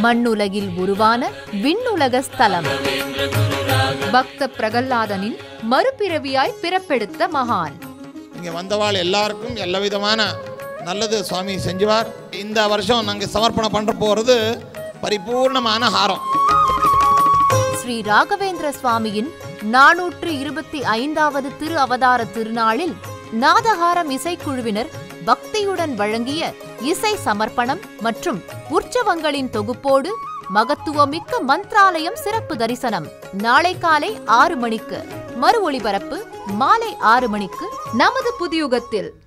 மண்ணுலகில் உருவான விண்ணுலக ஸ்தலம் பக்த பிரகல்லாதனின் மறுபிறவியாய் பிறப்பெடுத்த மகான் இங்கே வந்தவாள் எல்லாருக்கும் எல்லா விதமான நல்லது சுவாமி செஞ்சுவார் இந்த வருஷம் நாங்கள் சமர்ப்பணம் பண்ணுற போகிறது பரிபூர்ணமான ஹாரம் ஸ்ரீ ராகவேந்திர சுவாமியின் நானூற்று இருபத்தி ஐந்தாவது திரு அவதார திருநாளில் நாதகாரம் இசைக்குழுவினர் பக்தியுடன் வழங்கிய இசை சமர்ப்பணம் மற்றும் உற்சவங்களின் தொகுப்போடு மகத்துவமிக்க மந்த்ராலயம் சிறப்பு தரிசனம் நாளை காலை ஆறு மணிக்கு மறு ஒளிபரப்பு மாலை ஆறு மணிக்கு நமது புதியுகத்தில்